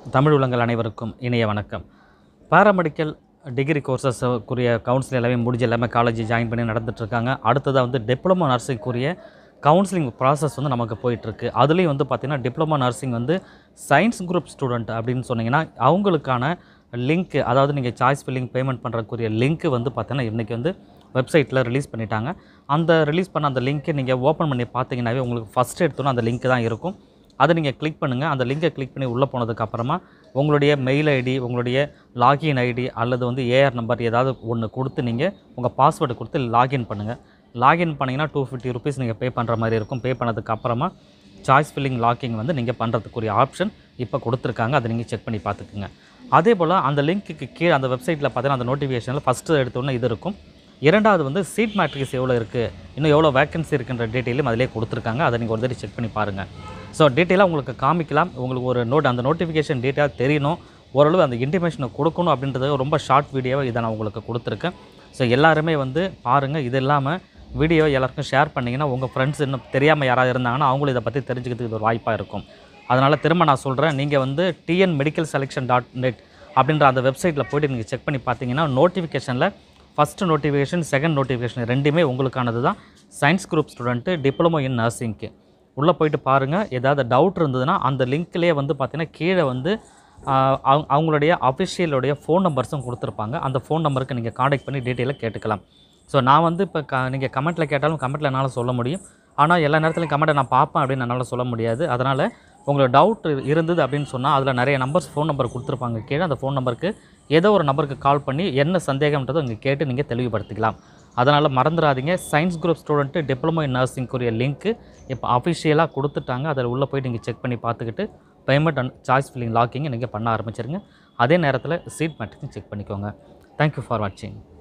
தமிழ் உள்ளங்கள் அனைவருக்கும் இனிய வணக்கம் பாராமெடிக்கல் டிகிரி கோர்சஸ்க்குரிய கவுன்சிலிங் எல்லாமே முடிஞ்சு எல்லாமே காலேஜ் ஜாயின் பண்ணி நடந்துட்டுருக்காங்க அடுத்ததாக வந்து டிப்ளமோ நர்சிங்க்குரிய கவுன்சிலிங் ப்ராசஸ் வந்து நமக்கு போயிட்டுருக்கு அதுலேயும் வந்து பார்த்திங்கன்னா டிப்ளமோ நர்சிங் வந்து சயின்ஸ் குரூப் ஸ்டூடெண்ட் அப்படின்னு சொன்னீங்கன்னா அவங்களுக்கான லிங்க் அதாவது நீங்கள் சாய்ஸ் ஃபில்லிங் பேமெண்ட் பண்ணுறக்குரிய லிங்க் வந்து பார்த்தீங்கன்னா இன்றைக்கி வந்து வெப்சைட்டில் ரிலீஸ் பண்ணிட்டாங்க அந்த ரிலீஸ் பண்ண அந்த லிங்க்கை நீங்கள் ஓப்பன் பண்ணி பார்த்தீங்கன்னாவே உங்களுக்கு ஃபஸ்ட் எடுத்தோன்னே அந்த லிங்க் தான் இருக்கும் அதை நீங்கள் கிளிக் பண்ணுங்கள் அந்த லிங்கை கிளிக் பண்ணி உள்ளே போனதுக்கப்புறமா உங்களுடைய மெயில் ஐடி உங்களுடைய லாகின் ஐடி அல்லது வந்து ஏஆர் நம்பர் ஏதாவது ஒன்று கொடுத்து நீங்கள் உங்கள் பாஸ்வேர்டு கொடுத்து லாகின் பண்ணுங்கள் லாகின் பண்ணிங்கன்னா டூ ஃபிஃப்டி ருபீஸ் நீங்கள் பே பண்ணுற மாதிரி இருக்கும் பே பண்ணதுக்கு அப்புறமா சாய்ஸ் ஃபில்லிங் லாக்கிங் வந்து நீங்கள் பண்ணுறதுக்குரிய ஆப்ஷன் இப்போ கொடுத்துருக்காங்க அதை நீங்கள் செக் பண்ணி பார்த்துக்குங்க அதே போல் அந்த லிங்க்குக்கு கீழே அந்த வெப்சைட்டில் பார்த்தீங்கன்னா அந்த நோட்டிஃபிகேஷனில் ஃபஸ்ட்டு எடுத்தோன்னே இது இருக்கும் இரண்டாவது வந்து சீட் மேட்ரிக்ஸ் எவ்வளோ இருக்குது இன்னும் எவ்வளோ வேக்கன்சி இருக்குன்ற டீட்டெயிலும் அதிலே கொடுத்துருக்காங்க அதை நீங்கள் ஒரு தடவை செக் பண்ணி பாருங்கள் ஸோ டீட்டெயிலாக உங்களுக்கு காமிக்கலாம் உங்களுக்கு ஒரு நோட் அந்த நோட்டிஃபிகேஷன் டீட்டெயிலாக தெரியணும் ஓரளவு அந்த இன்டிமேஷனை கொடுக்கணும் அப்படின்றது ரொம்ப ஷார்ட் வீடியோவை இதை நான் உங்களுக்கு கொடுத்துருக்கேன் ஸோ எல்லாருமே வந்து பாருங்கள் இது இல்லாமல் வீடியோ எல்லாருக்கும் ஷேர் பண்ணிங்கன்னா உங்கள் ஃப்ரெண்ட்ஸ் இன்னும் தெரியாமல் யாராவது இருந்தாங்கன்னா அவங்களும் இதை பற்றி தெரிஞ்சுக்கிறதுக்கு இது ஒரு வாய்ப்பாக இருக்கும் அதனால் திரும்ப நான் சொல்கிறேன் நீங்கள் வந்து TN medical selection dot net அப்படின்ற அந்த வெப்சைட்டில் போய்ட்டு நீங்கள் செக் பண்ணி பார்த்தீங்கன்னா நோட்டிஃபிகேஷனில் ஃபஸ்ட்டு நோட்டிஃபிகேஷன் செகண்ட் நோட்டிஃபிகேஷன் ரெண்டுமே உங்களுக்கானது தான் science group student diploma in நர்சிங்க்கு உள்ளே போயிட்டு பாருங்கள் ஏதாவது டவுட் இருந்ததுன்னா அந்த லிங்க்லேயே வந்து பார்த்தீங்கன்னா கீழே வந்து ஆஹ், அவங்க- அவங்களுடைய அஃபிஷியலுடைய ஃபோன் நம்பர்ஸும் கொடுத்துருப்பாங்க அந்த ஃபோன் நம்பருக்கு நீங்கள் காண்டாக்ட் பண்ணி டீட்டெயிலாக கேட்டுக்கலாம் ஸோ நான் வந்து இப்போ க நீங்கள் கமெண்ட்டில் கேட்டாலும் கமெண்ட்டில் என்னால் சொல்ல முடியும் ஆனால் எல்லா நேரத்துலையும் கமெண்ட்டை நான் பார்ப்பேன் அப்படின்னு என்னால் சொல்ல முடியாது அதனால் உங்களுக்கு டவுட் இருந்தது அப்படின்னு சொன்னால் அதில் நிறைய நம்பர்ஸ் ஃபோன் நம்பர் கொடுத்துருப்பாங்க கீழே அந்த ஃபோன் நம்பருக்கு ஏதோ ஒரு நம்பருக்கு கால் பண்ணி என்ன சந்தேகம்ன்றதை இங்கே கேட்டு நீங்கள் தெளிவுபடுத்திக்கலாம் அதனால் மறந்துடாதீங்க science group student diploma in நர்சிங்க்குரிய லிங்க்கு இப்போ அஃபிஷியலாக கொடுத்துட்டாங்க அதில் உள்ளே போய் நீங்கள் செக் பண்ணி பார்த்துக்கிட்டு payment and choice filling locking நீங்கள் பண்ண ஆரம்பிச்சிருங்க அதே நேரத்தில் சீட் மேட்ரிக்ஸும் செக் பண்ணிக்கோங்க தேங்க்யூ ஃபார் வாட்சிங்